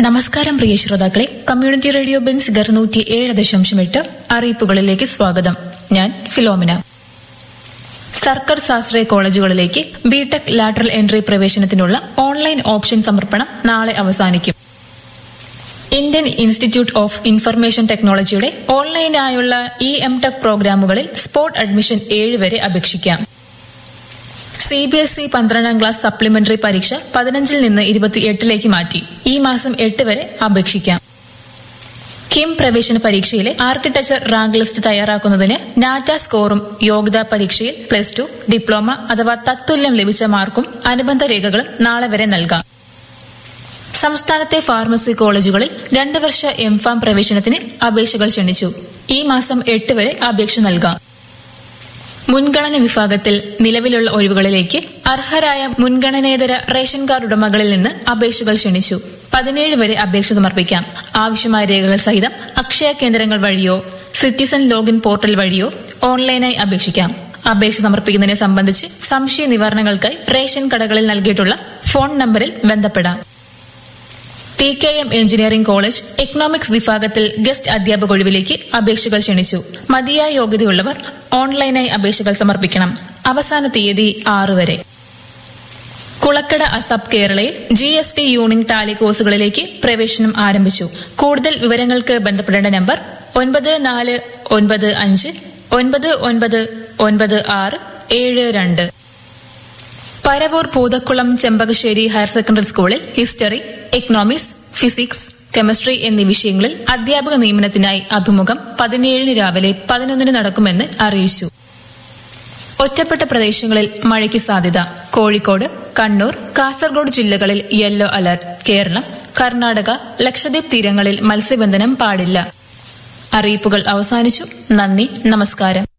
നമസ്കാരം പ്രിയ ശ്രോതാക്കളെ community radio Benz ഗർനൂറ്റി ഏഴ് ദശാംശം എട്ട് അറിയിപ്പുകളിലേക്ക് സ്വാഗതം ഞാൻ ഫിലോമിന സർക്കാർ സ്വാശ്രയ കോളേജുകളിലേക്ക് ബിടെക് ലാറ്ററൽ എൻട്രി പ്രവേശനത്തിനുള്ള ഓൺലൈൻ ഓപ്ഷൻ സമർപ്പണം നാളെ അവസാനിക്കും ഇന്ത്യൻ ഇൻസ്റ്റിറ്റ്യൂട്ട് ഓഫ് ഇൻഫർമേഷൻ ടെക്നോളജിയുടെ ഓൺലൈനായുള്ള ഇ എം ടെക് പ്രോഗ്രാമുകളിൽ സ്പോട്ട് അഡ്മിഷൻ ഏഴ് വരെ അപേക്ഷിക്കാം സി ബി എസ് ഇ പന്ത്രണ്ടാം ക്ലാസ് സപ്ലിമെന്ററി പരീക്ഷ പതിനഞ്ചിൽ നിന്ന് ഇരുപത്തിയെട്ടിലേക്ക് മാറ്റി ഈ മാസം എട്ട് വരെ അപേക്ഷിക്കാം കിം പ്രവേശന പരീക്ഷയിലെ ആർക്കിടെക്ചർ റാങ്ക് ലിസ്റ്റ് തയ്യാറാക്കുന്നതിന് നാറ്റ സ്കോറും യോഗ്യതാ പരീക്ഷയിൽ പ്ലസ് ടു ഡിപ്ലോമ അഥവാ തത്തുല്യം ലഭിച്ച മാർക്കും അനുബന്ധ രേഖകളും നാളെ വരെ നൽകാം സംസ്ഥാനത്തെ ഫാർമസി കോളേജുകളിൽ രണ്ട് വർഷ എം ഫാം പ്രവേശനത്തിന് അപേക്ഷകൾ ക്ഷണിച്ചു ഈ മാസം എട്ട് വരെ അപേക്ഷ നൽകാം മുൻഗണന വിഭാഗത്തിൽ നിലവിലുള്ള ഒഴിവുകളിലേക്ക് അർഹരായ മുൻഗണനേതര റേഷൻ കാർഡ് ഉടമകളിൽ നിന്ന് അപേക്ഷകൾ ക്ഷണിച്ചു പതിനേഴ് വരെ അപേക്ഷ സമർപ്പിക്കാം ആവശ്യമായ രേഖകൾ സഹിതം അക്ഷയ കേന്ദ്രങ്ങൾ വഴിയോ സിറ്റിസൺ ലോഗിൻ പോർട്ടൽ വഴിയോ ഓൺലൈനായി അപേക്ഷിക്കാം അപേക്ഷ സമർപ്പിക്കുന്നതിനെ സംബന്ധിച്ച് സംശയ നിവാരണങ്ങൾക്കായി റേഷൻ കടകളിൽ നൽകിയിട്ടുള്ള ഫോൺ നമ്പറിൽ ബന്ധപ്പെടാം T K M engineering college economics വിഭാഗത്തിൽ ഗസ്റ്റ് അധ്യാപക ഒഴിവിലേക്ക് അപേക്ഷകൾ ക്ഷണിച്ചു മതിയായ യോഗ്യതയുള്ളവർ ഓൺലൈനായി അപേക്ഷകൾ സമർപ്പിക്കണം അവസാന തീയതി ആറ് വരെ കുളക്കട അസബ് കേരളയിൽ ജി എസ് ടി യൂണിംഗ് ടാലി കോഴ്സുകളിലേക്ക് പ്രവേശനം ആരംഭിച്ചു കൂടുതൽ വിവരങ്ങൾക്ക് ബന്ധപ്പെടേണ്ട നമ്പർ ഒൻപത് നാല് ഒൻപത് അഞ്ച് ഒൻപത് ഒൻപത് ഒൻപത് ആറ് ഏഴ് രണ്ട് പരവൂർ പൂതക്കുളം ചെമ്പകശ്ശേരി ഹയർ സെക്കൻഡറി സ്കൂളിൽ ഹിസ്റ്ററി എക്കണോമിക്സ് ഫിസിക്സ് കെമിസ്ട്രി എന്നീ വിഷയങ്ങളിൽ അധ്യാപക നിയമനത്തിനായി അഭിമുഖം പതിനേഴിന് രാവിലെ പതിനൊന്നിന് നടക്കുമെന്ന് അറിയിച്ചു ഒറ്റപ്പെട്ട പ്രദേശങ്ങളിൽ മഴയ്ക്ക് സാധ്യത കോഴിക്കോട് കണ്ണൂർ കാസർഗോഡ് ജില്ലകളിൽ യെല്ലോ അലർട്ട് കേരളം കർണാടക ലക്ഷദ്വീപ് തീരങ്ങളിൽ മത്സ്യബന്ധനം പാടില്ല അറിയിപ്പുകൾ അവസാനിച്ചു നന്ദി നമസ്കാരം